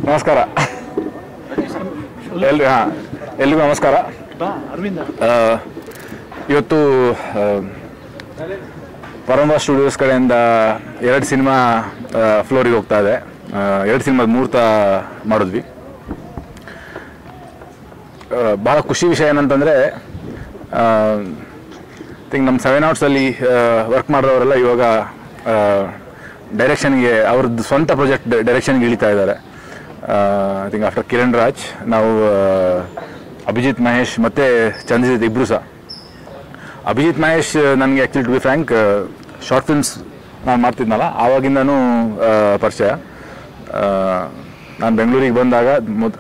ನಮಸ್ಕಾರ ಎಲ್ರಿ ಹಾಂ ಎಲ್ರಿಗೂ ನಮಸ್ಕಾರ ಅರವಿಂದ ಆ, ಇವತ್ತು ಆ, ಪರಂಬ ಸ್ಟುಡಿಯೋಸ್ ಕಡೆಯಿಂದ ಎರಡು ಸಿನಿಮಾ ಫ್ಲೋರಿಗೆ ಹೋಗ್ತಾ ಇದೆ ಆ, ಎರಡು ಸಿನಿಮಾದ ಮುಹೂರ್ತ ಮಾಡಿದ್ವಿ ಆ, ಬಹಳ ಖುಷಿ ವಿಷಯ ಏನಂತಂದರೆ ಥಿಂಕ್ ನಮ್ಮ ಸೆವೆನ್ ಔಟ್ಸಲ್ಲಿ ವರ್ಕ್ ಮಾಡೋರೆಲ್ಲ ಇವಾಗ ಡೈರೆಕ್ಷನ್ಗೆ ಅವ್ರದ್ದು ಸ್ವಂತ ಪ್ರಾಜೆಕ್ಟ್ ಡೈರೆಕ್ಷನ್ಗೆ ಇಳಿತಾ ಇದ್ದಾರೆ I think after Kiran Raj ನಾವು ಆ, ಅಭಿಜಿತ್ ಮಹೇಶ್ ಮತ್ತು ಚಂದ್ರಜಿತ್ ಇಬ್ಬರು ಸಹ ಅಭಿಜಿತ್ ಮಹೇಶ್ ನನಗೆ actually to be frank short films ನಾನು ಮಾಡ್ತಿದ್ನಲ್ಲ ಆವಾಗಿಂದನೂ ಆ, ಪರಿಚಯ ನಾನು ಬೆಂಗಳೂರಿಗೆ ಬಂದಾಗ ಮೊದ್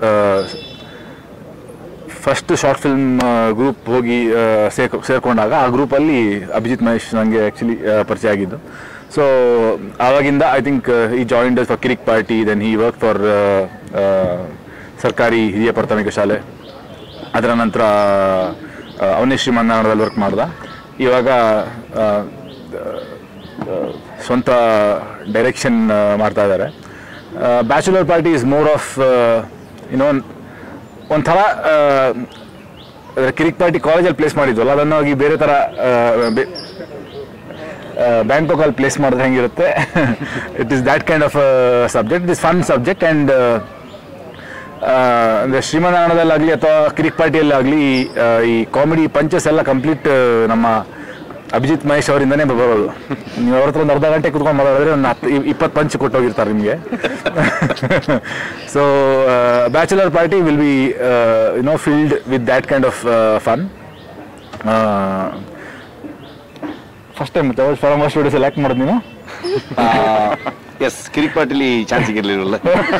ಫಸ್ಟ್ ಶಾರ್ಟ್ ಫಿಲ್ಮ್ ಗ್ರೂಪ್ ಹೋಗಿ ಆ, ಸೇರ್ಕೊ ಸೇರ್ಕೊಂಡಾಗ ಆ ಗ್ರೂಪಲ್ಲಿ ಅಭಿಜಿತ್ ಮಹೇಶ್ ನನಗೆ ಆ್ಯಕ್ಚುಲಿ ಪರಿಚಯ ಆಗಿದ್ದು ಸೊ ಆವಾಗಿಂದ ಐ ಥಿಂಕ್ ಈ joined for Kirik Party then he work for Sarkari Hiriya ಪ್ರಾಥಮಿಕ ಶಾಲೆ ಅದರ ನಂತರ ಆ, ಅವನೇ ಶ್ರೀಮನ್ನಾರಾಯಣದಲ್ಲಿ ವರ್ಕ್ ಮಾಡ್ದ ಇವಾಗ ಆ, ಆ, ಸ್ವಂತ ಡೈರೆಕ್ಷನ್ ಮಾಡ್ತಾ ಇದ್ದಾರೆ bachelor party is more of ಏನೋ ಒಂಥರ ಆ, ಅದ್ರ ಕಿರಿಕ್ ಪಾರ್ಟಿ ಕಾಲೇಜಲ್ಲಿ ಪ್ಲೇಸ್ ಮಾಡಿದ್ವಲ್ಲ ಅದನ್ನು ಹೋಗಿ ಬೇರೆ ಥರ ಬ್ಯಾಂಕಾಕಲ್ಲಿ ಪ್ಲೇಸ್ ಮಾಡಿದ್ರೆ ಹೆಂಗಿರುತ್ತೆ it is that kind of subject it is fun subject and ಅಂದರೆ ಶ್ರೀಮನ್ನಾರಾಯಣದಲ್ಲಾಗಲಿ ಅಥವಾ ಕಿರಿಕ್ ಪಾರ್ಟಿಯಲ್ಲಾಗಲಿ ಈ ಕಾಮಿಡಿ ಪಂಚಸ್ ಎಲ್ಲ ಕಂಪ್ಲೀಟ್ ನಮ್ಮ ಅಭಿಜಿತ್ ಮಹೇಶ್ ಅವರಿಂದನೇ ಬರೋದು ನೀವು ಅವ್ರ ಹತ್ರ ಒಂದು ಅರ್ಧ ಗಂಟೆ ಕುತ್ಕೊಂಡು ಮಾತಾಡಿದ್ರೆ ಒಂದು ಹತ್ತು ಇಪ್ಪತ್ತು ಪಂಚ್ ಕೊಟ್ಟೋಗಿರ್ತಾರೆ ನಿಮಗೆ so bachelor party will be no filled with that kind of fun first time form studio select ಮಾಡೋದು ನೀನು ಎಸ್ ಕಿರಿಕ್ ಪಾರ್ಟಿಲಿ ಚಾನ್ಸ್ ಸಿಗಿರ್ಲಿಲ್ಲ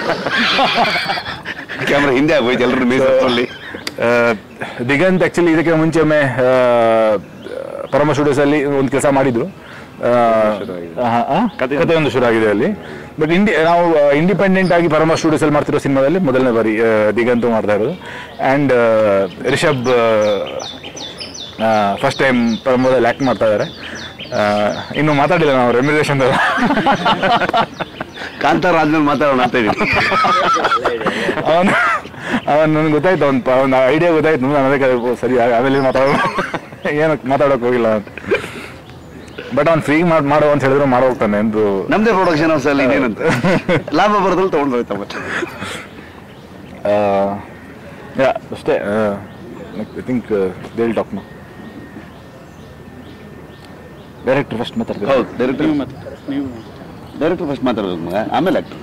ಕ್ಯಾಮ್ರಾ ಹಿಂದೆ ಆಗೋಯ್ತು ಎಲ್ಲರೂ ಮೀಸಲ್ಲಿ ಆ, ದಿಗಂತ್ ಆ್ಯಕ್ಚುಲಿ ಇದಕ್ಕೆ ಮುಂಚೆ ಒಮ್ಮೆ ಆ, ಪರಮ ಸ್ಟುಡಿಯೋಸಲ್ಲಿ ಒಂದು ಕೆಲಸ ಮಾಡಿದ್ರು ಆ, ಆ, ಆ? ಕಥೆ ಒಂದು ಶುರು ಆಗಿದೆ ಅಲ್ಲಿ ಬಟ್ ಇಂಡಿ ನಾವು ಇಂಡಿಪೆಂಡೆಂಟ್ ಆಗಿ ಪರಮ ಸ್ಟುಡಿಯೋಸಲ್ಲಿ ಮಾಡ್ತಿರೋ ಸಿನಿಮಾದಲ್ಲಿ ಮೊದಲನೇ ಬಾರಿ ಆ, ದಿಗಂತು ಮಾಡ್ತಾ ಇರೋದು ಆ್ಯಂಡ್ ರಿಷಬ್ ಫಸ್ಟ್ ಟೈಮ್ ಪರಮದಲ್ಲಿ ಆ್ಯಕ್ಟ್ ಮಾಡ್ತಾ ಇದ್ದಾರೆ ಆ, ಇನ್ನೂ ಮಾತಾಡಿಲ್ಲ ನಾವು ರೆಮ್ಯುಲೇಷನ್ ಕಾಂತಾರ ಆದ್ಮೇಲೆ ಮಾತಾಡೋಣ ಅಂತ ಇದೀನಿ ಅವನು ಅವನು ನನಗೆ ಗೊತ್ತಾಯ್ತು ಅವ್ನು ಅವ್ನ ಐಡಿಯಾ ಗೊತ್ತಾಯ್ತು ನಾನು ಅದಕ್ಕೆ ಓ, ಸರಿ ಆ- ಆಮೇಲೆ ಮಾತಾಡೋ ಏನಕ್ಕೆ ಮಾತಾಡೋಕೆ ಹೋಗಿಲ್ಲ ಅಂತ ಬಟ್ ಅವ್ನು ಫ್ರೀ ಮಾಡಿ ಮಾಡೋ ಅಂತ ಹೇಳಿದ್ರು ಮಾಡೋ ಹೋಗ್ತಾನೆ ಎಂದು ನಮ್ದೇ ಪ್ರೊಡಕ್ಷನ್ ಹೌಸ್ ಅಲ್ಲಿ ಇನ್ನೇನಂತ ಲಾಭ ಬರೋದ್ರಲ್ಲಿ ತಗೊಂಡು ಹೋಯ್ತಾ ಮತ್ತೆ ಯಾ ಅಷ್ಟೇ I think they'll talk no director first ಮಾತಾಡ್ತಾರೆ ಹೌದು ಡೈರೆಕ್ಟರ್ ನೀವು ಮತ್ತೆ ನೀವು ಡೈರೆಕ್ಟರ್ ಫಸ್ಟ್ ಮಾತಾಡೋದು ಮಗ ಆಮೇಲೆ ಆಕ್ಟರ್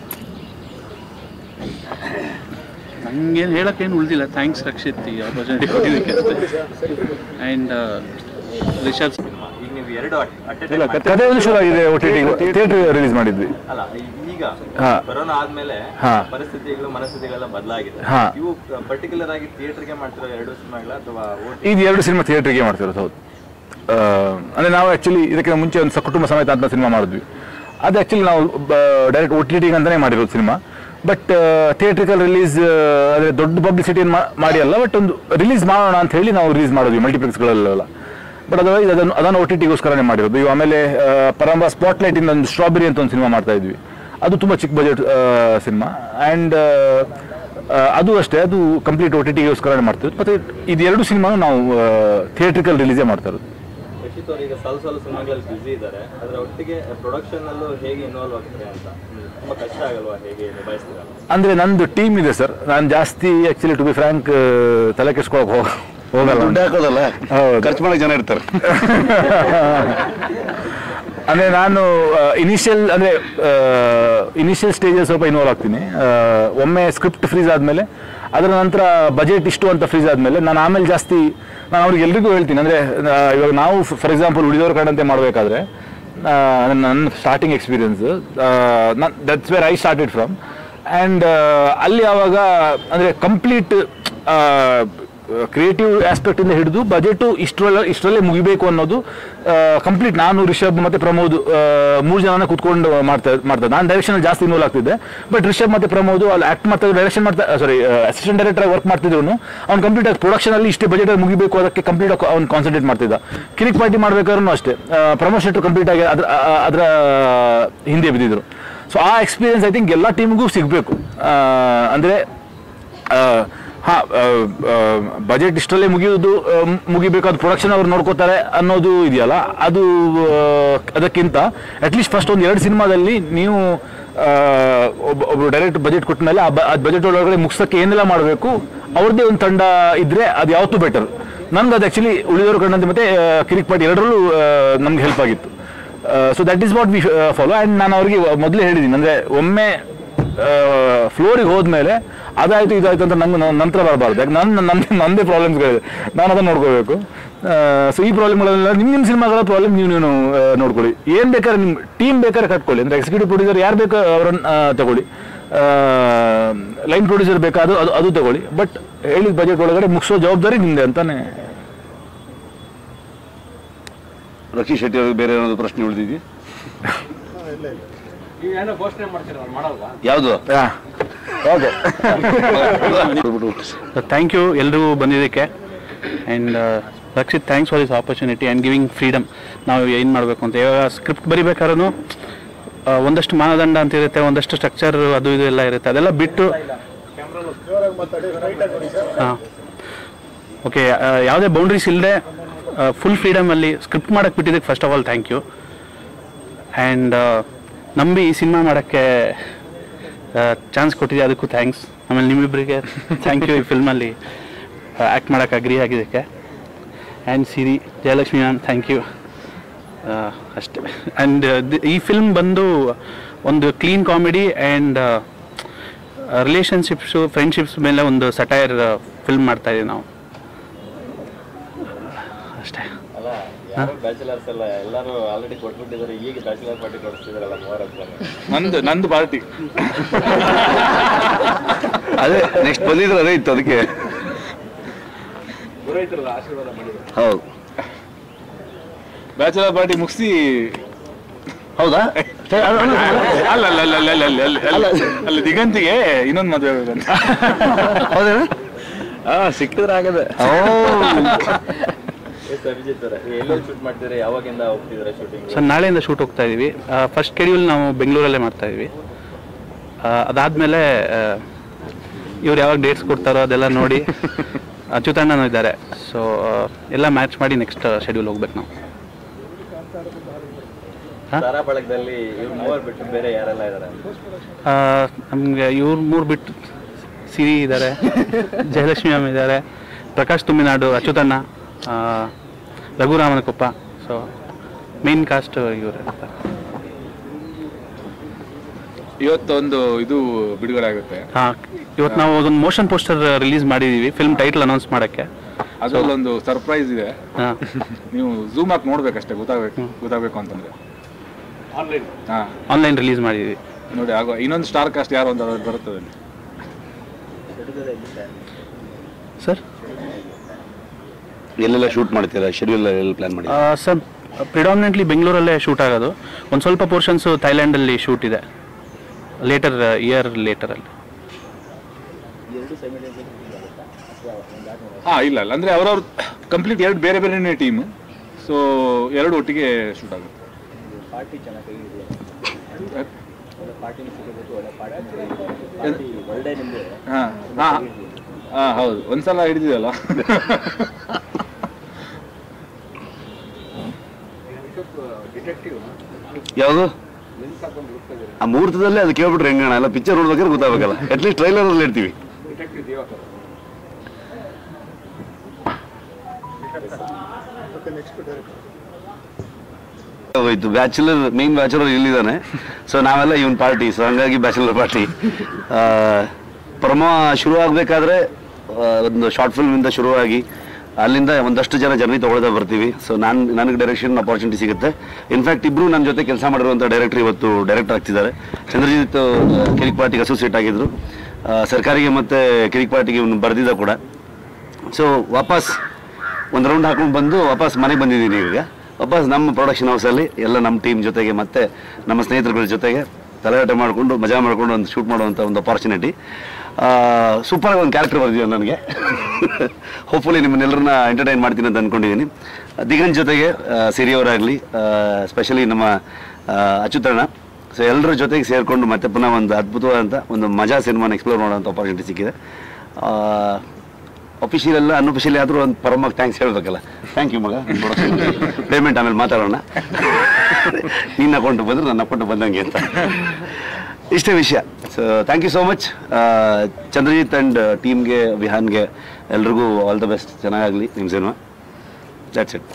ನಂಗೇನು ಹೇಳಕ್ಕೇನು ಉಳಿದಿಲ್ಲ ಥ್ಯಾಂಕ್ಸ್ ರಕ್ಷಿತ್ ಈ ಆಪರ್ಚುನಿಟಿ ಕೊಟ್ಟಿದ್ದಕ್ಕೆ ಅಷ್ಟೇ ಆ್ಯಂಡ್ ರಿಷಬ್ ಈಗ ನೀವು ಎರಡು ಅಟ್ ಇಲ್ಲ ಕಥೆ ಒಂದು ಶುರು ಆಗಿದೆ O T T theatre release ಮಾಡಿದ್ವಿ ಅಲ್ಲ ಈಗ ಹಾ. ಕೊರೋನಾ ಆದ್ಮೇಲೆ ಹಾ. ಪರಿಸ್ಥಿತಿಗಳು ಮನಸ್ಥಿತಿಗಳೆಲ್ಲ ಬದಲಾಗಿದೆ ಹಾ. ಇವು ಪರ್ಟಿಕ್ಯುಲರ್ ಆಗಿ ಥಿಯೇಟರ್ಗೆ ಮಾಡ್ತಿರೋ ಎರಡು ಸಿನಿಮಾಗಳ ಅಥವಾ ಇದು ಎರಡು ಸಿನಿಮಾ ಥಿಯೇಟ್ರಿಗೆ ಮಾಡ್ತಿರೋದು ಹೌದು ಆ, ಅಂದ್ರೆ ನಾವು ಆ್ಯಕ್ಚುಲಿ ಇದಕ್ಕೆ ಮುಂಚೆ ಒಂದು ಸ- ಕುಟುಂಬ ಸಮೇತ ಅಂತ ಸಿನಿಮಾ ಮಾಡಿದ್ವಿ ಅದು ಆ್ಯಕ್ಚುಲಿ ನಾವು ಡೈರೆಕ್ಟ್ ಒ ಟಿ ಟಿಗೆ ಅಂತಲೇ ಮಾಡಿರೋದು ಸಿನಿಮಾ ಬಟ್ ಥಿಯೇಟ್ರಿಕಲ್ ರಿಲೀಸ್ ಅಂದರೆ ದೊಡ್ಡ ಪಬ್ಲಿಸಿಟಿ ಮಾಡಿ ಅಲ್ಲ ಬಟ್ ಒಂದು ರಿಲೀಸ್ ಮಾಡೋಣ ಅಂತ ಹೇಳಿ ನಾವು ರಿಲೀಸ್ ಮಾಡಿದ್ವಿ ಮಲ್ಟಿಪ್ಲೆಕ್ಸ್ಗಳಲ್ಲೆಲ್ಲ ಬಟ್ ಅದರ್ವೈಸ್ ಅದನ್ನು ಅದನ್ನು ಒ ಟಿ ಟಿಗೋಸ್ಕರನೇ ಮಾಡಿರೋದು ಇವು ಆಮೇಲೆ ಆ, ಪರಂಬ ಸ್ಪಾಟ್ಲೈಟಿಂದ ಒಂದು ಸ್ಟ್ರಾಬೆರಿ ಅಂತ ಒಂದು ಸಿನಿಮಾ ಮಾಡ್ತಾ ಇದ್ವಿ ಅದು ತುಂಬ ಚಿಕ್ಕ ಬಜೆಟ್ ಸಿನಿಮಾ ಆ್ಯಂಡ್ ಅದು ಅಷ್ಟೇ ಅದು ಕಂಪ್ಲೀಟ್ ಒ ಟಿ ಟಿಗೋಸ್ಕರನೇ ಮಾಡ್ತಿರೋದು ಮತ್ತು ಇದೆರಡು ಸಿನಿಮಾನು ನಾವು ಥಿಯೇಟ್ರಿಕಲ್ ರಿಲೀಸೇ ಮಾಡ್ತಾ ಇರೋದು ರಕ್ಷಿತ್ ಅವರು ಈಗ ಸ್ವಲ್ಪ ಸ್ವಲ್ಪ ಸಿನಿಮಾಗಳಲ್ಲಿ ಬ್ಯುಸಿ ಇದ್ದಾರೆ ಅದರ ಒಟ್ಟಿಗೆ ಪ್ರೊಡಕ್ಷನ್ ಅಲ್ಲೂ ಹೇಗೆ ಇನ್ವಾಲ್ವ್ ಆಗ್ತಾರೆ ಅಂತ ಹ್ಮ್. ತುಂಬಾ ಕಷ್ಟ ಆಗಲ್ವಾ ಹೇಗೆ ನಿಭಾಯಿಸ್ತೀರಾ ಅಂದರೆ ನಂದು ಟೀಮ್ ಇದೆ ಸರ್ ನಾನು ಜಾಸ್ತಿ ಆ್ಯಕ್ಚುಲಿ ಟು ಬಿ ಫ್ರ್ಯಾಂಕ್ ತಲೆ ಕೆಡ್ಸ್ಕೊಳಕ್ಕೆ ಹೋಗ ಹೋಗಲ್ಲ ದುಡ್ಡು ಹಾಕೋದಲ್ಲ ಹೌದು. ಖರ್ಚು ಮಾಡೋ ಜನ ಇರ್ತಾರೆ ಅಂದರೆ ನಾನು ಇನಿಷಿಯಲ್ ಅಂದರೆ ಇನಿಷಿಯಲ್ ಸ್ಟೇಜಲ್ಲಿ ಸ್ವಲ್ಪ ಇನ್ವಾಲ್ವ್ ಆಗ್ತೀನಿ ಆ, ಒಮ್ಮೆ ಸ್ಕ್ರಿಪ್ಟ್ ಫ್ರೀಸ್ ಆದಮೇಲೆ ಅದರ ನಂತರ ಬಜೆಟ್ ಇಷ್ಟು ಅಂತ ಫ್ರೀಸ್ ಆದಮೇಲೆ ನಾನು ಆಮೇಲೆ ಜಾಸ್ತಿ ನಾನು ಅವ್ರಿಗೆ ಎಲ್ರಿಗೂ ಹೇಳ್ತೀನಿ ಅಂದರೆ ಇವಾಗ ನಾವು ಫಾರ್ ಎಕ್ಸಾಂಪಲ್ ಉಳಿದವ್ರ ಕಂಡಂತೆ ಮಾಡಬೇಕಾದ್ರೆ ನನ್ನ starting experience that's where I started from and ಅಲ್ಲಿ ಆವಾಗ ಅಂದರೆ ಕಂಪ್ಲೀಟ್ ಕ್ರಿಯೇಟಿವ್ ಆಸ್ಪೆಕ್ಟಿಂದ ಹಿಡಿದು ಬಜೆಟು ಇಷ್ಟರಲ್ಲ ಇಷ್ಟರಲ್ಲೇ ಮುಗಿಬೇಕು ಅನ್ನೋದು ಕಂಪ್ಲೀಟ್ ನಾನು ರಿಷಬ್ ಮತ್ತು ಪ್ರಮೋದ್ ಮೂರು ಜನನ ಕೂತ್ಕೊಂಡು ಮಾಡ್ತಾ ಮಾಡ್ತಾ ನಾನು ಡೈರೆಕ್ಷನಲ್ಲಿ ಜಾಸ್ತಿ ಇನ್ವಾಲ್ವ್ ಆಗ್ತಿದ್ದೆ ಬಟ್ ರಿಷಬ್ ಮತ್ತು ಪ್ರಮೋದ್ ಅಲ್ಲಿ ಆ್ಯಕ್ಟ್ ಮಾಡ್ತಾ ಡೈರೆಕ್ಷನ್ ಮಾಡ್ತಾ ಸಾರಿ ಅಸಿಸ್ಟೆಂಟ್ ಡೈರೆಕ್ಟರ್ ವರ್ಕ್ ಮಾಡ್ತಿದ್ರು ಅವ್ನು ಕಂಪ್ಲೀಟ್ ಆಗಿ ಪ್ರೊಡಕ್ಷನಲ್ಲಿ ಇಷ್ಟೇ ಬಜೆಟ್ ಮುಗಿಬೇಕು ಅದಕ್ಕೆ ಕಂಪ್ಲೀಟ್ ಅವ್ನು ಕಾನ್ಸಂಟ್ರೇಟ್ ಮಾಡ್ತಿದ್ದ ಕಿರಿಕ್ ಪಾರ್ಟಿ ಮಾಡ್ಬೇಕಾದ್ರೂ ಅಷ್ಟೇ ಪ್ರಮೋದ್ ಶೆಟ್ರು ಕಂಪ್ಲೀಟ್ ಆಗಿ ಅದ್ರ ಆ- ಅದರ ಹಿಂದೆ ಬಿದ್ದಿದ್ರು ಸೊ ಆ ಎಕ್ಸ್ಪೀರಿಯನ್ಸ್ ಐ ಥಿಂಕ್ ಎಲ್ಲ ಟೀಮ್ಗೂ ಸಿಗಬೇಕು ಅಂದರೆ ಹಾಂ ಬಜೆಟ್ ಇಷ್ಟರಲ್ಲೇ ಮುಗಿಯೋದು ಆ, ಮ್- ಮುಗಿಬೇಕಾದ ಪ್ರೊಡಕ್ಷನ್ ಅವ್ರು ನೋಡ್ಕೋತಾರೆ ಅನ್ನೋದು ಇದೆಯಲ್ಲ ಅದು ಆ, ಅದಕ್ಕಿಂತ ಅಟ್ಲೀಸ್ಟ್ ಫಸ್ಟ್ ಒಂದು ಎರಡು ಸಿನಿಮಾದಲ್ಲಿ ನೀವು ಆ, ಒಬ್ಬ ಒಬ್ಬರು ಡೈರೆಕ್ಟ್ ಬಜೆಟ್ ಕೊಟ್ಟ ಮೇಲೆ ಆ ಬಜೆಟ್ ಒಳಗಡೆ ಮುಗಿಸೋಕ್ಕೆ ಏನೆಲ್ಲ ಮಾಡಬೇಕು ಅವ್ರದ್ದೇ ಒಂದು ತಂಡ ಇದ್ರೆ ಅದು ಯಾವತ್ತೂ ಬೆಟರ್ ನನ್ಗೆ ಅದು ಆ್ಯಕ್ಚುಲಿ ಉಳಿದವರು ಕಂಡಂತೆ ಮತ್ತೆ ಆ, ಕಿರಿಕ್ ಪಾಟಿ ಎರಡರಲ್ಲೂ ನಮ್ಗೆ ಹೆಲ್ಪ್ ಆಗಿತ್ತು so that is what we follow and ನಾನು ಅವ್ರಿಗೆ ಮೊದಲೇ ಹೇಳಿದ್ದೀನಿ ಅಂದರೆ ಒಮ್ಮೆ ಫ್ಲೋರಿಗೆ ಹೋದ್ಮೇಲೆ ಅದಾಯ್ತು ಇದಾಯ್ತು ಅಂತ ನಂಗೆ ನ- ನಂತರ ಬರಬಾರ್ದು ಯಾಕೆ ನನ್ನ ನನ್ನ ನಂದೇ ಪ್ರಾಬ್ಲಮ್ಸ್ಗಳಿದೆ ನಾನು ಅದನ್ನು ನೋಡ್ಕೋಬೇಕು ಸೊ ಈ ಪ್ರಾಬ್ಲಮ್ಗಳೆಲ್ಲ ನಿಮ್ಮ ನಿಮ್ಮ ಸಿನಿಮಾಗಳ ಪ್ರಾಬ್ಲಮ್ ನೀವು ನೀವು ಆ, ನೋಡ್ಕೊಳ್ಳಿ ಏನು ಬೇಕಾದ್ರೆ ನಿಮ್ಮ ಟೀಮ್ ಬೇಕಾದ್ರೆ ಕಟ್ಕೊಳ್ಳಿ ಅಂದರೆ ಎಕ್ಸಿಕ್ಯೂಟಿವ್ ಪ್ರೊಡ್ಯೂಸರ್ ಯಾರು ಬೇಕು ಅವರನ್ನು ತಗೊಳ್ಳಿ ಲೈನ್ ಪ್ರೊಡ್ಯೂಸರ್ ಬೇಕಾ ಅದು ಅದು ಅದು ತಗೊಳ್ಳಿ ಬಟ್ ಹೇಳಿದ ಬಜೆಟ್ ಒಳಗಡೆ ಮುಗಿಸೋ ಜವಾಬ್ದಾರಿ ನಿಮ್ಮದೇ ಅಂತಾನೆ ರಕ್ಷಿ ಶೆಟ್ಟಿ ಅವ್ರಿಗೆ ಬೇರೆ ಏನಾದ್ರು ಪ್ರಶ್ನೆ ಉಳಿದಿದೆಯಾ ಯಾವುದು ಓಕೆ ಥ್ಯಾಂಕ್ ಯು ಎಲ್ರಿಗೂ ಬಂದಿದ್ದಕ್ಕೆ and Rakshit thanks for this opportunity and giving freedom ನಾವು ಏನು ಮಾಡಬೇಕು ಅಂತ ಇವಾಗ ಸ್ಕ್ರಿಪ್ಟ್ ಬರಿಬೇಕಾದ್ರೂ ಒಂದಷ್ಟು ಮಾನದಂಡ ಅಂತ ಇರುತ್ತೆ ಒಂದಷ್ಟು ಸ್ಟ್ರಕ್ಚರ್ ಅದು ಇದು ಎಲ್ಲ ಇರುತ್ತೆ ಅದೆಲ್ಲ ಬಿಟ್ಟು ಹಾಂ ಓಕೆ ಯಾವುದೇ ಬೌಂಡ್ರೀಸ್ ಇಲ್ಲದೆ ಫುಲ್ ಫ್ರೀಡಮಲ್ಲಿ ಸ್ಕ್ರಿಪ್ಟ್ ಮಾಡೋಕ್ಕೆ ಬಿಟ್ಟಿದ್ದಕ್ಕೆ first of all thank you and ನಂಬಿ ಈ ಸಿನಿಮಾ ಮಾಡೋಕ್ಕೆ ಚಾನ್ಸ್ ಕೊಟ್ಟಿದ್ದೆ ಅದಕ್ಕೂ ಥ್ಯಾಂಕ್ಸ್ ಆಮೇಲೆ ನಿಮ್ಮಿಬ್ಬರಿಗೆ ಥ್ಯಾಂಕ್ ಯು ಈ ಫಿಲ್ಮಲ್ಲಿ ಆ್ಯಕ್ಟ್ ಮಾಡೋಕ್ಕೆ ಅಗ್ರಿ ಆಗಿದ್ದಕ್ಕೆ and Siri Jayalakshmi ma'am thank you ಅಷ್ಟೇ ಆ್ಯಂಡ್ ಈ ಫಿಲ್ಮ್ ಬಂದು ಒಂದು clean comedy and relationships friendships ಮೇಲೆ ಒಂದು ಸಟೈರ್ ಫಿಲ್ಮ್ ಮಾಡ್ತಾ ಇದೀವಿ ನಾವು ಅಷ್ಟೇ ಅಲ್ಲ ಯಾರು ಬ್ಯಾಚುಲರ್ಸ್ ಎಲ್ಲ ಎಲ್ಲರೂ ಆಲ್ರೆಡಿ ಕೊಟ್ಬಿಟ್ಟಿದ್ದಾರೆ ಈಗ ಬ್ಯಾಚುಲರ್ ಪಾರ್ಟಿ ಕೊಡಿಸ್ತಿದಾರಲ್ಲ ಮೂವರ ನಂದು ನಂದು ಪಾರ್ಟಿ ಅದೇ ನೆಕ್ಸ್ಟ್ ಬಂದಿದ್ರೆ ಅದೇ ಇತ್ತು ಅದಕ್ಕೆ ಹೌದು ಬ್ಯಾಚುಲರ್ ಪಾರ್ಟಿ ಮುಗಿಸಿ ಹೌದಾ ಅಲ್ಲ ಅಲ್ಲ ಅಲ್ಲ ಅಲ್ಲ ಅಲ್ಲ ಅಲ್ಲ ಅಲ್ಲ ಅಲ್ಲ ಅಲ್ಲ ದಿಗಂತಿಗೆ ಇನ್ನೊಂದು ಮದುವೆ ಆಗ್ಬೇಕಂತ ಹೌದೇನಾ ಹಾ ಸಿಕ್ಕಿದ್ರೆ ಆಗದೆ ಎಸ್ ಅಭಿಜಿತ್ ಅವರೇ ಎಲ್ಲೆಲ್ಲಿ ಶೂಟ್ ಮಾಡ್ತಿದ್ರೆ ಯಾವಾಗಿಂದ ಹೋಗ್ತಿದ್ದಾರೆ ಶೂಟಿಂಗ್ ಸೊ ನಾಳೆಯಿಂದ ಶೂಟ್ ಹೋಗ್ತಾ ಇದೀವಿ ಫಸ್ಟ್ ಶೆಡ್ಯೂಲ್ ನಾವು ಬೆಂಗಳೂರಲ್ಲೇ ಮಾಡ್ತಾ ಇದೀವಿ ಆ, ಅದಾದ್ಮೇಲೆ ಇವ್ರು ಯಾವಾಗ ಡೇಟ್ಸ್ ಕೊಡ್ತಾರೋ ಅದೆಲ್ಲ ನೋಡಿ ಅಚ್ಯುತಣ್ಣನೂ ಇದ್ದಾರೆ ಸೊ ಎಲ್ಲ ಮ್ಯಾಚ್ ಮಾಡಿ ನೆಕ್ಸ್ಟ್ ಶೆಡ್ಯೂಲ್ ಹೋಗ್ಬೇಕು ನಾವು ತಾರಾ ಬಳಗದಲ್ಲಿ ಇವ್ರು ಮೂವರ್ ಬಿಟ್ಟು ಬೇರೆ ಯಾರೆಲ್ಲ ಇದಾರೆ ನಮಗೆ ಇವ್ರು ಮೂರು ಬಿಟ್ಟು ಸಿರಿ ಇದ್ದಾರೆ ಜಯಲಕ್ಷ್ಮಿ ಮ್ಯಾಮ್ ಇದ್ದಾರೆ ಪ್ರಕಾಶ್ ತುಮ್ಮಿನಾಡು ಅಚ್ಯುತಣ್ಣ ಆ, ರಘುರಾಮನಕೊಪ್ಪ ಸೊ ಮೇನ್ ಕಾಸ್ಟ್ ಇವರು ಇರ್ತಾರೆ ಇವತ್ತೊಂದು ಇದು ಬಿಡುಗಡೆ ಆಗುತ್ತೆ ಹಾಂ ಇವತ್ತು ನಾವು ಒಂದು ಮೋಷನ್ ಪೋಸ್ಟರ್ ರಿಲೀಸ್ ಮಾಡಿದ್ದೀವಿ ಫಿಲ್ಮ್ ಟೈಟಲ್ ಅನೌನ್ಸ್ ಮಾಡೋಕ್ಕೆ ಅದರಲ್ಲೊಂದು ಸರ್ಪ್ರೈಸ್ ಇದೆ ಹಾಂ ನೀವು ಝೂಮ್ ಹಾಕಿ ನೋಡ್ಬೇಕಷ್ಟೇ ಗೊತ್ತಾಗಬೇಕು ಗೊತ್ತಾಗಬೇಕು ಅಂತಂದ್ರೆ ಹಾ ಆನ್ಲೈನ್ ರಿಲೀಸ್ ಮಾಡಿದ್ದೀವಿ ನೋಡಿ ಆಗೋ ಇನ್ನೊಂದು ಸ್ಟಾರ್ ಕಾಸ್ಟ್ ಯಾರು ಅಂತ ಅದ್ರಲ್ಲಿ ಬರುತ್ತದೆ ಅಲ್ಲಿ. ಸರ್ ಎಲ್ಲೆಲ್ಲ ಶೂಟ್ ಮಾಡ್ತೀರಾ ಶೆಡ್ಯೂಲ್ ಎಲ್ಲ ಪ್ಲಾನ್ ಮಾಡಿ ಸರ್ ಪ್ರಿಡಾಮಿನೆಂಟ್ಲಿ ಬೆಂಗಳೂರಲ್ಲೇ ಶೂಟ್ ಆಗೋದು ಒಂದು ಸ್ವಲ್ಪ ಪೋರ್ಷನ್ಸು ಥೈಲ್ಯಾಂಡಲ್ಲಿ ಶೂಟ್ ಇದೆ ಲೇಟರ್ ಇಯರ್ ಲೇಟರಲ್ಲಿ ಹಾ ಇಲ್ಲ ಇಲ್ಲ ಅಂದ್ರೆ ಅವರವ್ರ ಕಂಪ್ಲೀಟ್ ಎರಡು ಬೇರೆ ಬೇರೆನೇ ಟೀಮ್ ಸೊ ಎರಡು ಒಟ್ಟಿಗೆ ಶೂಟ್ ಆಗುತ್ತೆ ಪಾರ್ಟಿ ಚೆನ್ನಾಗಿ ಪಾರ್ಟಿ ಸಿಗಬೇಕು ಒಳ್ಳೆ ಪಾರ್ಟಿ ಒಳ್ಳೆ ನಿಮ್ದು ಹಾ ಹಾ ಹಾ ಹೌದು ಒಂದ್ಸಲ ಹಿಡಿದಿದಲ್ಲ ಯಾವುದು ಆ ಮುಹೂರ್ತದಲ್ಲೇ ಅದು ಕೇಳ್ಬಿಟ್ರೆ ಹೆಂಗಣ ಎಲ್ಲ ಪಿಕ್ಚರ್ ನೋಡ್ಬೇಕಾದ್ರೆ ಗೊತ್ತಾಗಬೇಕಲ್ಲ ಅಟ್ಲೀಸ್ಟ್ ಟ್ರೈಲರ್ ಅಲ್ಲಿ ಹೇಳ್ತೀವಿ ಹೋಯ್ತು ಬ್ಯಾಚುಲರ್ ಮೇನ್ ಬ್ಯಾಚುಲರ್ ಇಲ್ಲಿದ್ದಾನೆ ಸೊ ನಾವೆಲ್ಲ ಇವನ್ ಪಾರ್ಟಿ ಸೊ ಹಂಗಾಗಿ ಬ್ಯಾಚುಲರ್ ಪಾರ್ಟಿ ಪ್ರಮೋ ಶುರು ಆಗಬೇಕಾದ್ರೆ ಒಂದು ಶಾರ್ಟ್ ಫಿಲ್ಮಿಂದ ಶುರುವಾಗಿ ಅಲ್ಲಿಂದ ಒಂದಷ್ಟು ಜನ ಜರ್ನಿ ತಗೊಳ್ತಾ ಬರ್ತೀವಿ ಸೊ ನಾನು ನನಗೆ ಡೈರೆಕ್ಷನ್ ಅಪಾರ್ಚುನಿಟಿ ಸಿಗುತ್ತೆ ಇನ್ಫ್ಯಾಕ್ಟ್ ಇಬ್ರು ನನ್ನ ಜೊತೆ ಕೆಲಸ ಮಾಡಿರುವಂಥ ಡೈರೆಕ್ಟರ್ ಇವತ್ತು ಡೈರೆಕ್ಟರ್ ಆಗ್ತಿದ್ದಾರೆ ಚಂದ್ರಜಿತ್ ಆ, ಕಿರಿಕ್ ಪಾರ್ಟಿಗೆ ಅಸೋಸಿಯೇಟ್ ಆಗಿದ್ರು ಆ, ಸರ್ಕಾರಿಗೆ ಮತ್ತು ಕಿರಿಕ್ ಪಾರ್ಟಿಗೆ ಇವನು ಬರೆದಿದ್ದ ಕೂಡ ಸೊ ವಾಪಸ್ ಒಂದು ರೌಂಡ್ ಹಾಕೊಂಡು ಬಂದು ವಾಪಸ್ ಮನೆಗೆ ಬಂದಿದ್ದೀನಿ ಈಗ ವಾಪಸ್ ನಮ್ಮ ಪ್ರೊಡಕ್ಷನ್ ಹೌಸಲ್ಲಿ ಎಲ್ಲ ನಮ್ಮ ಟೀಮ್ ಜೊತೆಗೆ ಮತ್ತೆ ನಮ್ಮ ಸ್ನೇಹಿತರುಗಳ ಜೊತೆಗೆ ತಲೆಯಾಟ ಮಾಡಿಕೊಂಡು ಮಜಾ ಮಾಡಿಕೊಂಡು ಒಂದು ಶೂಟ್ ಮಾಡುವಂಥ ಒಂದು ಅಪಾರ್ಚುನಿಟಿ ಸೂಪರಾಗಿ ಒಂದು ಕ್ಯಾರೆಕ್ಟರ್ ಬರ್ದಿದೆ ನನಗೆ ಹೋಪ್ಫುಲಿ ನಿಮ್ಮನ್ನೆಲ್ಲರನ್ನ ಎಂಟರ್ಟೈನ್ ಮಾಡ್ತೀನಿ ಅಂತ ಅಂದ್ಕೊಂಡಿದ್ದೀನಿ ದಿಗಂತ್ ಜೊತೆಗೆ ಸಿರಿಯವರಾಗಲಿ ಸ್ಪೆಷಲಿ ನಮ್ಮ ಆ, ಅಚ್ಯುತಣ್ಣ ಸೊ ಎಲ್ಲರ ಜೊತೆಗೆ ಸೇರಿಕೊಂಡು ಮತ್ತೆ ಪುನಃ ಒಂದು ಅದ್ಭುತವಾದಂಥ ಒಂದು ಮಜಾ ಸಿನಿಮಾನ ಎಕ್ಸ್ಪ್ಲೋರ್ ಮಾಡೋಂಥ ಅಪಾರ್ಚುನಿಟಿ ಸಿಕ್ಕಿದೆ ಅಫಿಷಿಯಲ್ ಎಲ್ಲ ಅನ್ಅಫಿಷಿಯಲ್ ಆದರೂ ಒಂದು ಪರಮಾಗಿ ಥ್ಯಾಂಕ್ಸ್ ಹೇಳಬೇಕಲ್ಲ ಥ್ಯಾಂಕ್ ಯು ಮಗ ಪೇಮೆಂಟ್ ಆಮೇಲೆ ಮಾತಾಡೋಣ ನಿನ್ನ ಅಕೌಂಟ್ ಬಂದ್ರೆ ನನ್ನ ಅಕೌಂಟ್ ಬಂದಂಗೆ ಅಂತ ಇಷ್ಟೇ ವಿಷಯ so thank you so much Chandrajit and ಟೀಮ್ಗೆ ವಿಹಾನ್ಗೆ ಎಲ್ರಿಗೂ ಆಲ್ ದ ಬೆಸ್ಟ್ ಚೆನ್ನಾಗಾಗಲಿ ನಿಮ್ಮ ಸಿನಿಮಾ ದ್ಯಾಟ್ಸ್ ಇಟ್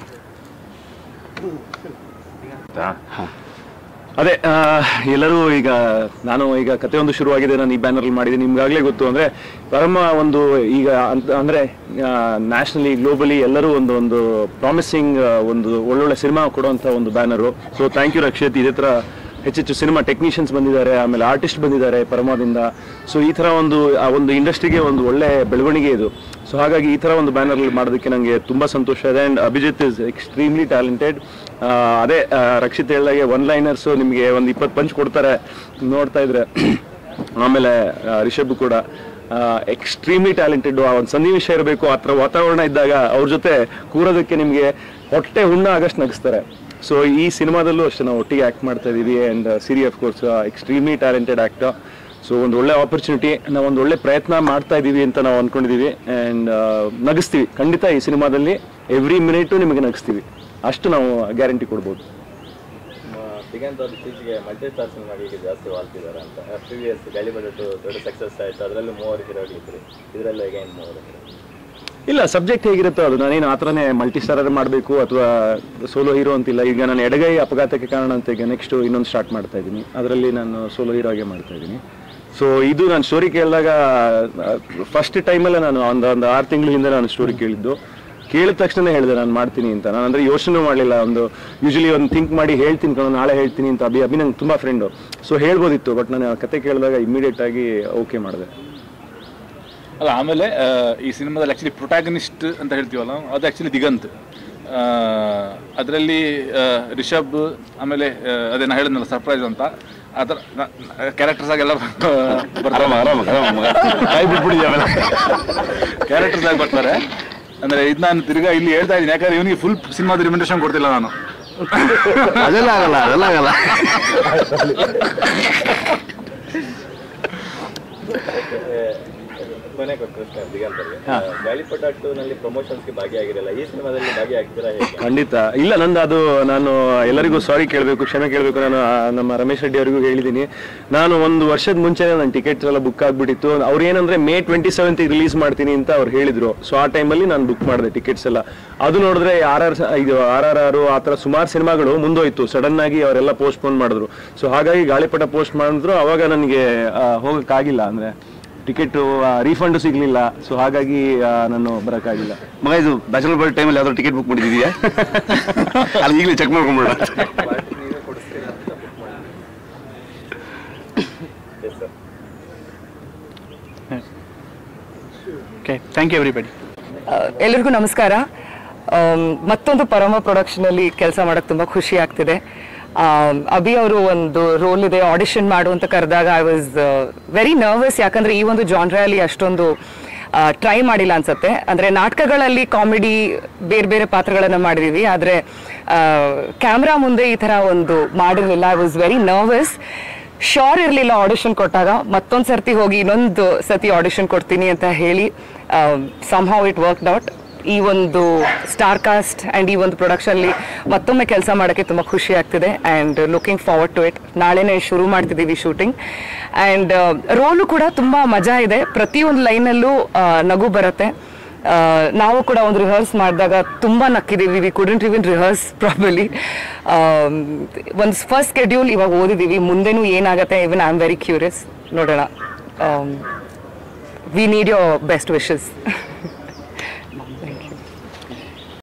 ಅದೇ ಆ, ಎಲ್ಲರೂ ಈಗ ನಾನು ಈಗ ಕತೆ ಒಂದು ಶುರುವಾಗಿದೆ ನಾನು ಈ ಬ್ಯಾನರ್ ಮಾಡಿದ್ದೀನಿ ನಿಮ್ಗಾಗಲೇ ಗೊತ್ತು ಅಂದ್ರೆ ಪರಮ ಒಂದು ಈಗ ಅಂತ ಅಂದ್ರೆ ನ್ಯಾಷನಲಿ ಗ್ಲೋಬಲಿ ಎಲ್ಲರೂ ಒಂದು ಒಂದು ಪ್ರಾಮಿಸಿಂಗ್ ಒಂದು ಒಳ್ಳೊಳ್ಳೆ ಸಿನಿಮಾ ಕೊಡುವಂತ ಒಂದು banner so thank you Rakshit ಇದೇ ಥರ ಹೆಚ್ಚೆಚ್ಚು ಸಿನಿಮಾ ಟೆಕ್ನಿಷಿಯನ್ಸ್ ಬಂದಿದ್ದಾರೆ ಆಮೇಲೆ ಆರ್ಟಿಸ್ಟ್ ಬಂದಿದ್ದಾರೆ ಪರಮಾದಿಂದ ಸೊ ಈ ಥರ ಒಂದು ಆ ಒಂದು ಇಂಡಸ್ಟ್ರಿಗೆ ಒಂದು ಒಳ್ಳೆ ಬೆಳವಣಿಗೆ ಇದು ಸೊ ಹಾಗಾಗಿ ಈ ಥರ ಒಂದು ಬ್ಯಾನರ್ ಮಾಡೋದಕ್ಕೆ ನನಗೆ ತುಂಬ ಸಂತೋಷ ಇದೆ and Abhijit is extremely talented ಅದೇ ಆ, ರಕ್ಷಿತ್ ಹೇಳಿದಾಗೆ ಒನ್ ಲೈನರ್ಸು ನಿಮಗೆ ಒಂದು ಇಪ್ಪತ್ತು ಪಂಚ್ ಕೊಡ್ತಾರೆ ನೋಡ್ತಾ ಇದ್ರೆ ಆಮೇಲೆ ಆ, ರಿಷಬ್ ಕೂಡ ಎಕ್ಸ್ಟ್ರೀಮ್ಲಿ ಟ್ಯಾಲೆಂಟೆಡ್ ಆ ಒಂದು ಸನ್ನಿವೇಶ ಇರಬೇಕು ಆ ಥರ ವಾತಾವರಣ ಇದ್ದಾಗ ಅವ್ರ ಜೊತೆ ಕೂರೋದಕ್ಕೆ ನಿಮಗೆ ಹೊಟ್ಟೆ ಹುಣ್ಣ ಆಗಷ್ಟು ನಗಿಸ್ತಾರೆ ಸೊ ಈ ಸಿನಿಮಾದಲ್ಲೂ ಅಷ್ಟೇ ನಾವು ಒಟ್ಟಿಗೆ ಆ್ಯಕ್ಟ್ ಮಾಡ್ತಾ ಇದ್ದೀವಿ and Siri of course extremely talented actor so ಒಂದು ಒಳ್ಳೆ ಆಪರ್ಚುನಿಟಿ ನಾವು ಒಂದು ಒಳ್ಳೆ ಪ್ರಯತ್ನ ಮಾಡ್ತಾ ಇದ್ದೀವಿ ಅಂತ ನಾವು ಅಂದ್ಕೊಂಡಿದ್ದೀವಿ ಆ್ಯಂಡ್ ನಗಿಸ್ತೀವಿ ಖಂಡಿತ ಈ ಸಿನಿಮಾದಲ್ಲಿ ಎವ್ರಿ ಮಿನಿಟು ನಿಮಗೆ ನಗಿಸ್ತೀವಿ ಅಷ್ಟು ನಾವು ಗ್ಯಾರಂಟಿ ಕೊಡ್ಬೋದು ದಿಗಂತ್ ಅವ್ರು ಇತ್ತೀಚೆಗೆ ಮಲ್ಟಿ ಸ್ಟಾರ್ ಸಿನಿಮಾ ಈಗ ಜಾಸ್ತಿ ವಾಲ್ತಿದ್ದಾರೆ ಅಂತ ಪ್ರಿವಿಯಸ್ ಗಾಳಿಬದಟ್ಟು ದೊಡ್ಡ ಸಕ್ಸಸ್ ಆಯ್ತು ಅದರಲ್ಲೂ ಮೂವರು ಹೀರೋಗಳಿದ್ರು ಇದರಲ್ಲೂ ಅಗೈನ್ ಮೂವರು ಇಲ್ಲ ಸಬ್ಜೆಕ್ಟ್ ಹೇಗಿರುತ್ತೋ ಅದು ನಾನೇನು ಆ ಥರನೇ ಮಲ್ಟಿ ಸ್ಟಾರರ್ ಮಾಡಬೇಕು ಅಥವಾ ಸೋಲೋ ಹೀರೋ ಅಂತಿಲ್ಲ ಈಗ ನಾನು ಎಡಗೈ ಅಪಘಾತಕ್ಕೆ ಕಾರಣ ಅಂತ ಈಗ ನೆಕ್ಸ್ಟ್ ಇನ್ನೊಂದು ಸ್ಟಾರ್ಟ್ ಮಾಡ್ತಾ ಇದ್ದೀನಿ ಅದರಲ್ಲಿ ನಾನು ಸೋಲೋ ಹೀರೋಗೆ ಮಾಡ್ತಾ ಇದ್ದೀನಿ ಸೊ ಇದು ನಾನು ಸ್ಟೋರಿ ಕೇಳಿದಾಗ ಫಸ್ಟ್ ಟೈಮಲ್ಲೇ ನಾನು ಒಂದು ಒಂದು ಆರು ತಿಂಗಳ ಹಿಂದೆ ನಾನು ಸ್ಟೋರಿ ಕೇಳಿದ್ದು ಕೇಳಿದ ತಕ್ಷಣ ಹೇಳಿದೆ ನಾನು ಮಾಡ್ತೀನಿ ಅಂತ ನಾನು ಅಂದರೆ ಯೋಚನೆ ಮಾಡಲಿಲ್ಲ ಒಂದು ಯೂಶಲಿ ಒಂದು ಥಿಂಕ್ ಮಾಡಿ ಹೇಳ್ತೀನಿ ಕಣೋ ನಾಳೆ ಹೇಳ್ತೀನಿ ಅಂತ ಅಭಿ ಅಭಿ ನಂಗೆ ತುಂಬ ಫ್ರೆಂಡು ಸೊ ಹೇಳ್ಬೋದಿತ್ತು ಬಟ್ ನಾನು ಆ ಕತೆ ಕೇಳಿದಾಗ ಇಮಿಡಿಯೇಟ್ ಆಗಿ ಓಕೆ ಮಾಡಿದೆ ಅಲ್ಲ ಆಮೇಲೆ ಆ, ಈ ಸಿನಿಮಾದಲ್ಲಿ ಆ್ಯಕ್ಚುಲಿ ಪ್ರೊಟ್ಯಾಗನಿಸ್ಟ್ ಅಂತ ಹೇಳ್ತೀವಲ್ಲ ಅದು ಆ್ಯಕ್ಚುಲಿ ದಿಗಂತ್ ಅದರಲ್ಲಿ ರಿಷಬ್ ಆಮೇಲೆ ಆ, ಅದೇ ನಾ ಹೇಳಿದ್ನಲ್ಲ ಸರ್ಪ್ರೈಸ್ ಅಂತ ಆ ಥರ ಕ್ಯಾರೆಕ್ಟರ್ಸ್ ಆಗಿ ಎಲ್ಲ ಆರಾಮ ಆರಾಮ ಆರಾಮ ಮಗ ಕೈ ಬಿಟ್ಬಿಡಿ ಆಮೇಲೆ ಕ್ಯಾರೆಕ್ಟರ್ಸ್ ಆಗಿ ಬರ್ತಾರೆ ಅಂದ್ರೆ ಇದು ನಾನು ತಿರ್ಗಾ ಇಲ್ಲಿ ಹೇಳ್ತಾ ಇದ್ದೀನಿ ಯಾಕಂದ್ರೆ ಇವನಿಗೆ ಫುಲ್ ಸಿನಿಮಾದ ರಿಮೆಂಡೇಷನ್ ಕೊಡ್ತಿಲ್ಲ ನಾನು ಅದೆಲ್ಲ ಆಗಲ್ಲ ಅದೆಲ್ಲ ಆಗಲ್ಲ ಕೊನೆ ಕೊಟ್ಟ ಪ್ರಶ್ನೆ ದಿಗಂತ್ ಅವ್ರಿಗೆ ಗಾಳಿಪಟಾಟುನಲ್ಲಿ ಪ್ರಮೋಷನ್ಸ್ಗೆ ಭಾಗಿಯಾಗಿರಲ್ಲ ಈ ಸಿನಿಮಾದಲ್ಲಿ ಭಾಗಿಯಾಗ್ತೀರಾ ಹೇಗೆ ಖಂಡಿತ ಇಲ್ಲ ನಂದು ಅದು ನಾನು ಎಲ್ಲರಿಗೂ ಸಾರಿ ಕೇಳಬೇಕು ಕ್ಷಮೆ ಕೇಳಬೇಕು ನಾನು ಆ, ನಮ್ಮ ರಮೇಶ್ ರೆಡ್ಡಿ ಅವರಿಗೂ ಹೇಳಿದ್ದೀನಿ ನಾನು ಒಂದು ವರ್ಷದ ಮುಂಚೆ ನನ್ನ ಟಿಕೆಟ್ಸ್ ಎಲ್ಲ ಬುಕ್ ಆಗ್ಬಿಟ್ಟಿತ್ತು ಅವ್ರು ಏನಂದ್ರೆ ಮೇ ಟ್ವೆಂಟಿ ಸೆವೆಂತ್ ರಿಲೀಸ್ ಮಾಡ್ತೀನಿ ಅಂತ ಅವ್ರು ಹೇಳಿದ್ರು ಸೊ ಆ ಟೈಮಲ್ಲಿ ನಾನು ಬುಕ್ ಮಾಡಿದೆ ಟಿಕೆಟ್ಸ್ ಎಲ್ಲ ಅದು ನೋಡಿದ್ರೆ ಆರ್ ಆರ್ ಇದು ಆರ್ ಆರ್ ಆರು ಆ ಥರ ಸುಮಾರು ಸಿನಿಮಾಗಳು ಮುಂದೋಯ್ತು ಸಡನ್ ಆಗಿ ಅವರೆಲ್ಲ ಪೋಸ್ಟ್ಪೋನ್ ಮಾಡಿದ್ರು ಸೊ ಹಾಗಾಗಿ ಗಾಳಿಪಟ ಪೋಸ್ಟ್ ಮಾಡಿದ್ರು ಅವಾಗ ನನಗೆ ಹೋಗೋಕ್ಕಾಗಿಲ್ಲ ಅಂದ್ರೆ ಟಿಕೆಟ್ ರೀಫಂಡ್ ಸಿಗ್ಲಿಲ್ಲ ಸೊ ಹಾಗಾಗಿ ಆ, ನಾನು ಬರೋಕ್ಕಾಗಿಲ್ಲ ಮಗ ಇದು ಬ್ಯಾಚುಲರ್ ಬರ್ಡ್ ಟೈಮಲ್ಲಿ ಯಾವ್ದಾದ್ರು ಟಿಕೆಟ್ ಬುಕ್ ಮಾಡಿದೀಯಾ ಅಲ್ಲಿ ಈಗಲೇ ಚೆಕ್ ಮಾಡ್ಕೊಂಡ್ಬಿಡ ಪಾರ್ಟಿ ನೀವೇ ಕೊಡಿಸ್ತೀರಾ ಅಂತ book ಮಾಡಿ yes sir okay thank you everybody ಎಲ್ರಿಗೂ ನಮಸ್ಕಾರ ಆಮ್, ಮತ್ತೊಂದು ಪರಮ ಪ್ರೊಡಕ್ಷನಲ್ಲಿ ಕೆಲಸ ಮಾಡಕ್ಕೆ ತುಂಬ ಖುಷಿ ಆಗ್ತಿದೆ ಆಮ್, ಅಭಿ ಅವರು ಒಂದು ರೋಲ್ ಇದೆ ಆಡಿಷನ್ ಮಾಡು ಅಂತ ಕರೆದಾಗ ಐ ವಾಸ್ ವೆರಿ ನರ್ವಸ್ ಯಾಕಂದ್ರೆ ಈ ಒಂದು ಜಾನ್ರಲ್ಲಿ ಅಷ್ಟೊಂದು ಟ್ರೈ ಮಾಡಿಲ್ಲ ಅನ್ಸತ್ತೆ ಅಂದ್ರೆ ನಾಟಕಗಳಲ್ಲಿ ಕಾಮಿಡಿ ಬೇರೆ ಬೇರೆ ಪಾತ್ರಗಳನ್ನು ಮಾಡಿದೀವಿ ಆದರೆ ಕ್ಯಾಮ್ರಾ ಮುಂದೆ ಈ ಥರ ಒಂದು ಮಾಡಿರಲಿಲ್ಲ I was very nervous sure ಇರಲಿಲ್ಲ ಆಡಿಷನ್ ಕೊಟ್ಟಾಗ ಮತ್ತೊಂದು ಸರ್ತಿ ಹೋಗಿ ಇನ್ನೊಂದು ಸತಿ ಆಡಿಷನ್ ಕೊಡ್ತೀನಿ ಅಂತ ಹೇಳಿ ಸಮ್ಹೌ ಇಟ್ ವರ್ಕ್ಡ್ ಔಟ್ ಈ ಒಂದು ಸ್ಟಾರ್ ಕಾಸ್ಟ್ ಆ್ಯಂಡ್ ಈ ಒಂದು ಪ್ರೊಡಕ್ಷನ್ಲಿ ಮತ್ತೊಮ್ಮೆ ಕೆಲಸ ಮಾಡೋಕ್ಕೆ ತುಂಬ ಖುಷಿ ಆಗ್ತಿದೆ and looking forward to it ನಾಳೆನೇ ಶುರು ಮಾಡ್ತಿದ್ದೀವಿ ಶೂಟಿಂಗ್ ಆ್ಯಂಡ್ ರೋಲು ಕೂಡ ತುಂಬ ಮಜಾ ಇದೆ ಪ್ರತಿಯೊಂದು ಲೈನಲ್ಲೂ ನಗು ಬರುತ್ತೆ ಆ, ನಾವು ಕೂಡ ಒಂದು ರಿಹರ್ಸ್ ಮಾಡಿದಾಗ ತುಂಬ ನಕ್ಕಿದ್ದೀವಿ we couldn't even rehearse probably ಒಂದು ಫಸ್ಟ್ ಸ್ಕೆಡ್ಯೂಲ್ ಇವಾಗ ಓದಿದ್ದೀವಿ ಮುಂದೆನೂ ಏನಾಗುತ್ತೆ even I am very curious ನೋಡೋಣ we need your best wishes